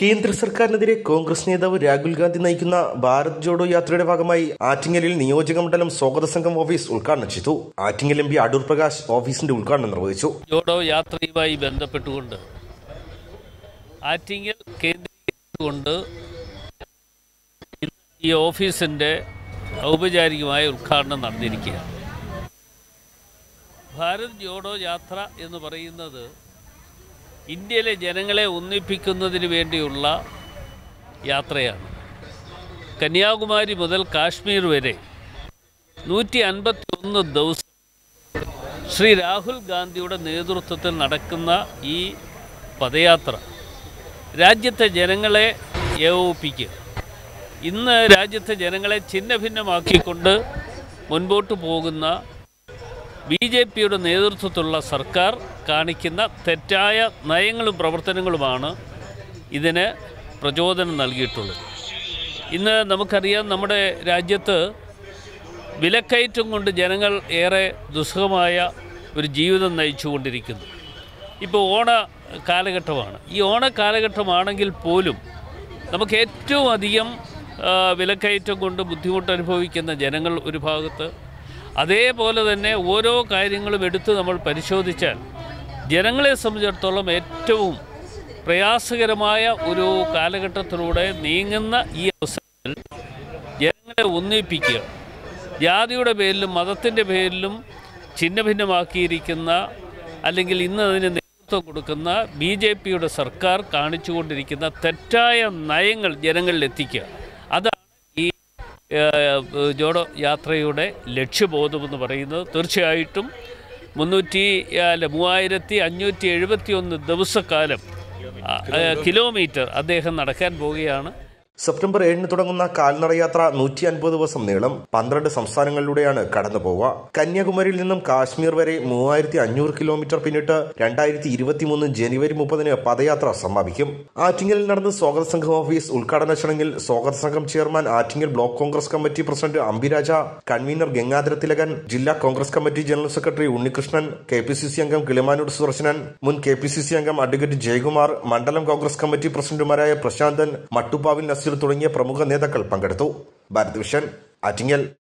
കേന്ദ്ര സർക്കാരിനെതിരെ കോൺഗ്രസ് നേതാവ് രാഹുൽ ഗാന്ധി നയിക്കുന്ന ഭാരത് ജോഡോ യാത്രയുടെ ഭാഗമായി ആറ്റിങ്ങലിൽ നിയോജക മണ്ഡലം സ്വാഗത സംഘം ഓഫീസ് ഉദ്ഘാടനം ചെയ്തു ആറ്റിങ്ങൽ എം പി അടൂർ പ്രകാശ് ഓഫീസിന്റെ ഉദ്ഘാടനം നിർവഹിച്ചു ജോഡോ യാത്രയുമായി ബന്ധപ്പെട്ടുകൊണ്ട് ആറ്റിങ്ങൽ കേന്ദ്രീകരിച്ചുകൊണ്ട് ഇന്ന് ഈ ഓഫീസിൻ്റെ ഔപചാരികമായ ഉദ്ഘാടനം നടന്നിരിക്കുകയാണ് ഭാരത് ജോഡോ യാത്ര എന്ന് പറയുന്നത് ഇന്ത്യയിലെ ജനങ്ങളെ ഒന്നിപ്പിക്കുന്നതിന് വേണ്ടിയുള്ള യാത്രയാണ് കന്യാകുമാരി മുതൽ കാശ്മീർ വരെ നൂറ്റി അൻപത്തി ഒന്ന് ദിവസം ശ്രീ രാഹുൽ ഗാന്ധിയുടെ നേതൃത്വത്തിൽ നടക്കുന്ന ഈ പദയാത്ര രാജ്യത്തെ ജനങ്ങളെ ഏകോപിപ്പിക്കുക ഇന്ന് രാജ്യത്തെ ജനങ്ങളെ ഛിന്ന ഭിന്നമാക്കിക്കൊണ്ട് മുൻപോട്ട് പോകുന്ന ബി ജെ പിയുടെ നേതൃത്വത്തിലുള്ള സർക്കാർ കാണിക്കുന്ന തെറ്റായ നയങ്ങളും പ്രവർത്തനങ്ങളുമാണ് ഇതിന് പ്രചോദനം നൽകിയിട്ടുള്ളത് ഇന്ന് നമുക്കറിയാം നമ്മുടെ രാജ്യത്ത് വിലക്കയറ്റം കൊണ്ട് ജനങ്ങൾ ഏറെ ദുസ്സഹമായ ഒരു ജീവിതം നയിച്ചുകൊണ്ടിരിക്കുന്നു ഇപ്പോൾ ഓണ കാലഘട്ടമാണ് ഈ ഓണ കാലഘട്ടമാണെങ്കിൽ പോലും നമുക്ക് ഏറ്റവും അധികം ആ, വിലക്കയറ്റം കൊണ്ട് ബുദ്ധിമുട്ട് അനുഭവിക്കുന്ന ജനങ്ങൾ ഒരു ഭാഗത്ത് അതേപോലെ തന്നെ ഓരോ കാര്യങ്ങളും എടുത്ത് നമ്മൾ പരിശോധിച്ചാൽ ജനങ്ങളെ സംബന്ധിച്ചിടത്തോളം ഏറ്റവും പ്രയാസകരമായ ഒരു കാലഘട്ടത്തിലൂടെ നീങ്ങുന്ന ഈ അവസരത്തിൽ ജനങ്ങളെ ഒന്നിപ്പിക്കുക ജാതിയുടെ പേരിലും മതത്തിൻ്റെ പേരിലും ഛിന്നഭിന്നമാക്കിയിരിക്കുന്ന അല്ലെങ്കിൽ ഇന്ന് അതിന് നേതൃത്വം കൊടുക്കുന്ന ബി ജെ പിയുടെ സർക്കാർ കാണിച്ചുകൊണ്ടിരിക്കുന്ന തെറ്റായ നയങ്ങൾ ജനങ്ങളിൽ എത്തിക്കുക അതാണ് ഈ ഏഹ്, ജോഡോ യാത്രയുടെ ലക്ഷ്യബോധമെന്ന് പറയുന്നത് തീർച്ചയായിട്ടും മുന്നൂറ്റി അല്ല മൂവായിരത്തി അഞ്ഞൂറ്റി എഴുപത്തി ഒന്ന് ദിവസക്കാലം ആ, ഏഹ്, കിലോമീറ്റർ അദ്ദേഹം നടക്കാൻ പോവുകയാണ് സെപ്റ്റംബർ ഏഴിന് തുടങ്ങുന്ന കാൽനട യാത്ര നൂറ്റി അൻപത് ദിവസം നീളം പന്ത്രണ്ട് സംസ്ഥാനങ്ങളിലൂടെയാണ് കടന്നു പോവുക കന്യാകുമാരിയിൽ നിന്നും കാശ്മീർ വരെ മൂവായിരത്തി അഞ്ഞൂറ് കിലോമീറ്റർ പിന്നിട്ട് രണ്ടായിരത്തി ഇരുപത്തിമൂന്ന് ജനുവരി മുപ്പതിന് പദയാത്ര സമാപിക്കും ആറ്റിങ്ങലിൽ നടന്ന സ്വാഗത സംഘം ഓഫീസ് ഉദ്ഘാടന ചടങ്ങിൽ സ്വാഗത സംഘം chairman Attingal block Congress committee president Ambiraja convener Gangadhara Thilakan ജില്ലാ Congress committee general secretary Unnikrishnan K P C C അംഗം കിളിമാനൂർ സുദർശനൻ മുൻ കെ പി സി സി അംഗം അഡ്വക്കേറ്റ് ജയകുമാർ മണ്ഡലം കോൺഗ്രസ് കമ്മിറ്റി പ്രസിഡന്റുമാരായ പ്രശാന്തൻ മട്ടുപ്പാവിൽ നസീർ തുടങ്ങിയ പ്രമുഖ നേതാക്കൾ പങ്കെടുത്തു ഭാരത് വിഷൻ ആറ്റിങ്ങൽ